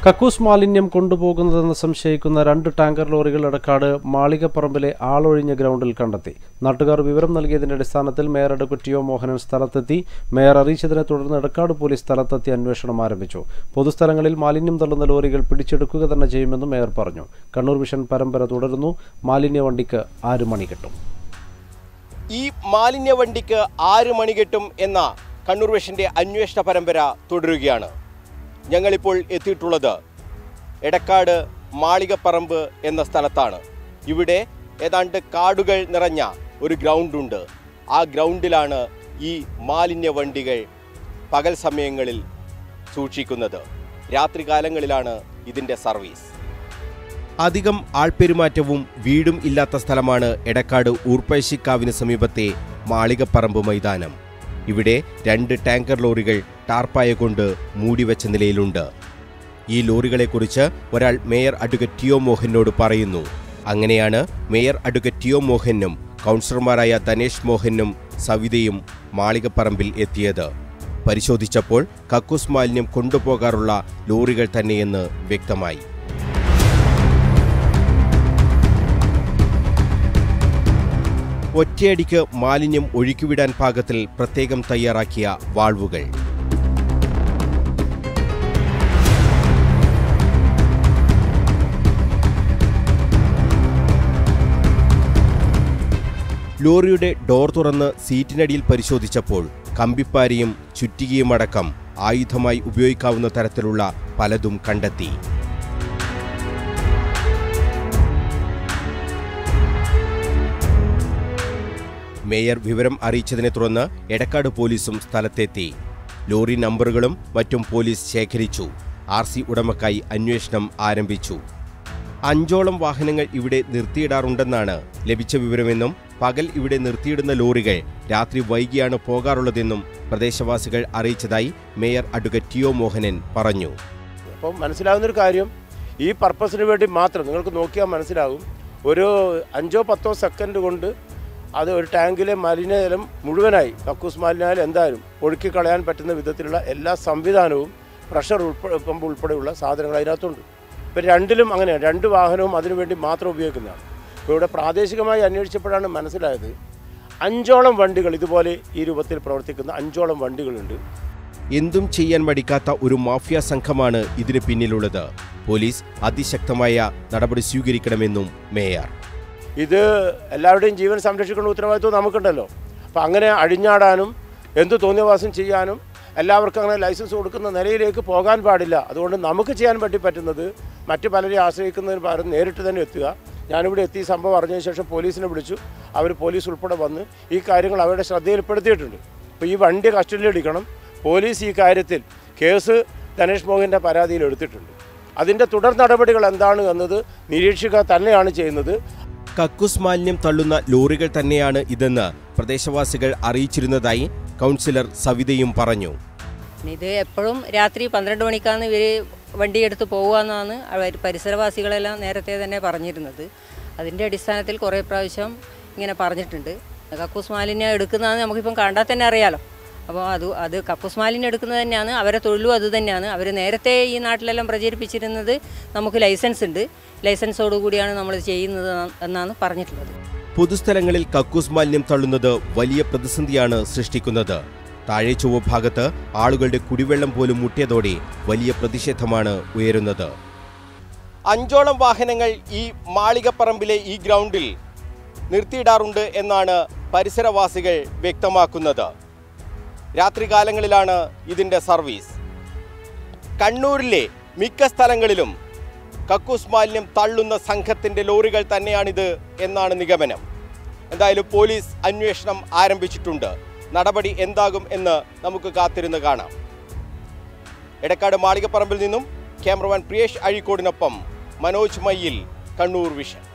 കക്കൂസ് മാലിന്യം കൊണ്ടുപോകുന്നതെന്ന് സംശയിക്കുന്ന രണ്ട് ടാങ്കർ ലോറികൾ എടക്കാട് മാളികപ്പറമ്പിലെ ആളൊഴിഞ്ഞ ഗ്രൗണ്ടിൽ കണ്ടെത്തി നാട്ടുകാർ വിവരം നൽകിയതിന്റെ അടിസ്ഥാനത്തിൽ mayor advocate T O Mohanan സ്ഥലത്തെത്തി മേയർ അറിയിച്ചതിനെ തുടർന്ന് എടക്കാട് പോലീസ് സ്ഥലത്തെത്തി അന്വേഷണം ആരംഭിച്ചു പൊതുസ്ഥലങ്ങളിൽ മാലിന്യം തള്ളുന്ന ലോറികൾ പിടിച്ചെടുക്കുക തന്നെ ചെയ്യുമെന്നും മേയർ പറഞ്ഞു കണ്ണൂർ വിഷൻ പരമ്പര തുടരുന്നു മാലിന്യ വണ്ടിക്ക് ആറ് മണി കിട്ടും ഈ മാലിന്യ വണ്ടിക്ക് ആറ് മണി കെട്ടും എന്ന കണ്ണൂർ വിഷന്റെ അന്വേഷണ പരമ്പര തുടരുകയാണ് ഞങ്ങളിപ്പോൾ എത്തിയിട്ടുള്ളത് എടക്കാട് മാളികപ്പറമ്പ് എന്ന സ്ഥലത്താണ് ഇവിടെ ഏതാണ്ട് കാടുകൾ നിറഞ്ഞ ഒരു ഗ്രൗണ്ടുണ്ട് ആ ഗ്രൗണ്ടിലാണ് ഈ മാലിന്യ വണ്ടികൾ പകൽ സമയങ്ങളിൽ സൂക്ഷിക്കുന്നത് രാത്രികാലങ്ങളിലാണ് ഇതിൻ്റെ സർവീസ് അധികം ആൾപ്പെരുമാറ്റവും വീടും ഇല്ലാത്ത സ്ഥലമാണ് എടക്കാട് ഊർപ്പഴശ്ശിക്കാവിന് സമീപത്തെ മാളികപ്പറമ്പ് മൈതാനം ഇവിടെ രണ്ട് ടാങ്കർ ലോറികൾ ടാർപ്പായ കൊണ്ട് മൂടിവെച്ച നിലയിലുണ്ട് ഈ ലോറികളെക്കുറിച്ച് ഒരാൾ മേയർ അഡ്വക്കേറ്റ് ടി ഒ മോഹനോട് പറയുന്നു അങ്ങനെയാണ് മേയർ അഡ്വക്കേറ്റ് ടി ഒ മോഹനും കൗൺസിലർമാരായ ധനേഷ് മോഹനും സവിതയും മാളികപ്പറമ്പിൽ എത്തിയത് പരിശോധിച്ചപ്പോൾ കക്കൂസ് മാലിന്യം കൊണ്ടുപോകാറുള്ള ലോറികൾ തന്നെയെന്ന് വ്യക്തമായി ഒറ്റയടിക്ക് മാലിന്യം ഒഴുക്കിവിടാൻ പാകത്തിൽ പ്രത്യേകം തയ്യാറാക്കിയ വാൾവുകൾ ലോറിയുടെ ഡോർ തുറന്ന് സീറ്റിനടിയിൽ പരിശോധിച്ചപ്പോൾ കമ്പിപ്പാരിയും ചുറ്റികയുമടക്കം ആയുധമായി ഉപയോഗിക്കാവുന്ന തരത്തിലുള്ള പലതും കണ്ടെത്തി മേയർ വിവരം അറിയിച്ചതിനെ തുടർന്ന് എടക്കാട് പോലീസും സ്ഥലത്തെത്തി ലോറി നമ്പറുകളും മറ്റും പോലീസ് ശേഖരിച്ചു ആർ സി ഉടമക്കായി അന്വേഷണം ആരംഭിച്ചു അഞ്ചോളം വാഹനങ്ങൾ ഇവിടെ നിർത്തിയിടാറുണ്ടെന്നാണ് ലഭിച്ച വിവരമെന്നും പകൽ ഇവിടെ നിർത്തിയിടുന്ന ലോറികൾ രാത്രി വൈകിയാണ് പോകാറുള്ളതെന്നും പ്രദേശവാസികൾ അറിയിച്ചതായി mayor advocate T O Mohanan പറഞ്ഞു അപ്പം മനസ്സിലാവുന്നൊരു കാര്യം ഈ പർപ്പസിന് വേണ്ടി മാത്രം നിങ്ങൾക്ക് നോക്കിയാൽ മനസ്സിലാകും ഒരു അഞ്ചോ പത്തോ സെക്കൻഡ് കൊണ്ട് അത് ഒരു ടാങ്കിലെ മാലിന്യജലം മുഴുവനായി കക്കൂസ് മാലിന്യം എന്തായാലും ഒഴുക്കി കളയാൻ പറ്റുന്ന വിധത്തിലുള്ള എല്ലാ സംവിധാനവും പ്രഷർ ഉൾപ്പെടെ പമ്പ് ഉൾപ്പെടെയുള്ള സാധനങ്ങൾ അതിനകത്തുണ്ട് ഇപ്പം രണ്ടിലും അങ്ങനെയാണ് രണ്ട് വാഹനവും അതിനുവേണ്ടി മാത്രം ഉപയോഗിക്കുന്നതാണ് ഇപ്പോൾ ഇവിടെ പ്രാദേശികമായി അന്വേഷിച്ചപ്പോഴാണ് മനസ്സിലായത് അഞ്ചോളം വണ്ടികൾ ഇതുപോലെ ഈ രൂപത്തിൽ പ്രവർത്തിക്കുന്ന അഞ്ചോളം വണ്ടികളുണ്ട് എന്തും ചെയ്യാൻ മടിക്കാത്ത ഒരു മാഫിയ സംഘമാണ് ഇതിന് പിന്നിലുള്ളത് പോലീസ് അതിശക്തമായ നടപടി സ്വീകരിക്കണമെന്നും മേയർ ഇത് എല്ലാവരുടെയും ജീവൻ സംരക്ഷിക്കേണ്ട ഉത്തരവാദിത്വം നമുക്കുണ്ടല്ലോ അപ്പം അങ്ങനെ അഴിഞ്ഞാടാനും എന്ത് തോന്നിയവാസം ചെയ്യാനും എല്ലാവർക്കും അങ്ങനെ ലൈസൻസ് കൊടുക്കുന്ന നിലയിലേക്ക് പോകാൻ പാടില്ല അതുകൊണ്ട് നമുക്ക് ചെയ്യാൻ വേണ്ടി പറ്റുന്നത് മറ്റു പലരെയും ആശ്രയിക്കുന്നതിന് പകരം നേരിട്ട് തന്നെ എത്തുക ഞാനിവിടെ എത്തി ഈ സംഭവം അറിഞ്ഞതിന് ശേഷം പോലീസിനെ വിളിച്ചു അവർ പോലീസ് ഉൾപ്പെടെ വന്ന് ഈ കാര്യങ്ങൾ അവരുടെ ശ്രദ്ധയിൽപ്പെടുത്തിയിട്ടുണ്ട് അപ്പോൾ ഈ വണ്ടി കസ്റ്റഡിയിലെടുക്കണം പോലീസ് ഈ കാര്യത്തിൽ കേസ് ധനേഷ് മോഹൻ്റെ പരാതിയിൽ എടുത്തിട്ടുണ്ട് അതിൻ്റെ തുടർ നടപടികൾ എന്താണ് എന്നത് നിരീക്ഷിക്കുക തന്നെയാണ് ചെയ്യുന്നത് കക്കൂസ് മാലിന്യം തള്ളുന്ന ലോറികൾ തന്നെയാണ് ഇതെന്ന് പ്രദേശവാസികൾ അറിയിച്ചിരുന്നതായി കൗൺസിലർ സവിതയും പറഞ്ഞു ഇത് എപ്പോഴും രാത്രി പന്ത്രണ്ട് മണിക്കാണ് ഇവർ വണ്ടിയെടുത്ത് പോകുകയെന്നാണ് അവർ പരിസരവാസികളെല്ലാം നേരത്തെ തന്നെ പറഞ്ഞിരുന്നത് അതിൻ്റെ അടിസ്ഥാനത്തിൽ കുറേ പ്രാവശ്യം ഇങ്ങനെ പറഞ്ഞിട്ടുണ്ട് കക്കൂസ് മാലിന്യം എടുക്കുന്നതെന്ന് നമുക്കിപ്പം കണ്ടാൽ തന്നെ അറിയാലോ അപ്പോൾ അത് അത് കക്കൂസ് മാലിന്യം എടുക്കുന്നത് തന്നെയാണ് അവരെ തൊഴിലും അത് തന്നെയാണ് അവർ നേരത്തെ ഈ നാട്ടിലെല്ലാം പ്രചരിപ്പിച്ചിരുന്നത് നമുക്ക് ലൈസൻസ് ഉണ്ട് ലൈസൻസോടുകൂടിയാണ് നമ്മൾ ചെയ്യുന്നത് എന്നാണ് പറഞ്ഞിട്ടുള്ളത് പൊതുസ്ഥലങ്ങളിൽ കക്കൂസ് മാലിന്യം തള്ളുന്നത് വലിയ പ്രതിസന്ധിയാണ് സൃഷ്ടിക്കുന്നത് താഴെ ചൊവ്വ ഭാഗത്ത് ആളുകളുടെ കുടിവെള്ളം പോലും മുട്ടിയതോടെ വലിയ പ്രതിഷേധമാണ് ഉയരുന്നത് അഞ്ചോളം വാഹനങ്ങൾ ഈ മാളികപ്പറമ്പിലെ ഈ ഗ്രൗണ്ടിൽ നിർത്തിയിടാറുണ്ട് എന്നാണ് പരിസരവാസികൾ വ്യക്തമാക്കുന്നത് രാത്രികാലങ്ങളിലാണ് ഇതിൻ്റെ സർവീസ് കണ്ണൂരിലെ മിക്ക സ്ഥലങ്ങളിലും കക്കൂസ് മാലിന്യം തള്ളുന്ന സംഘത്തിൻ്റെ ലോറികൾ തന്നെയാണിത് എന്നാണ് നിഗമനം എന്തായാലും പോലീസ് അന്വേഷണം ആരംഭിച്ചിട്ടുണ്ട് നടപടി എന്താകും എന്ന് നമുക്ക് കാത്തിരുന്ന് കാണാം എടക്കാട് മാളികപ്പറമ്പിൽ നിന്നും ക്യാമറമാൻ പ്രിയേഷ് അഴീക്കോടിനൊപ്പം മനോജ് മയ്യിൽ കണ്ണൂർ വിഷൻ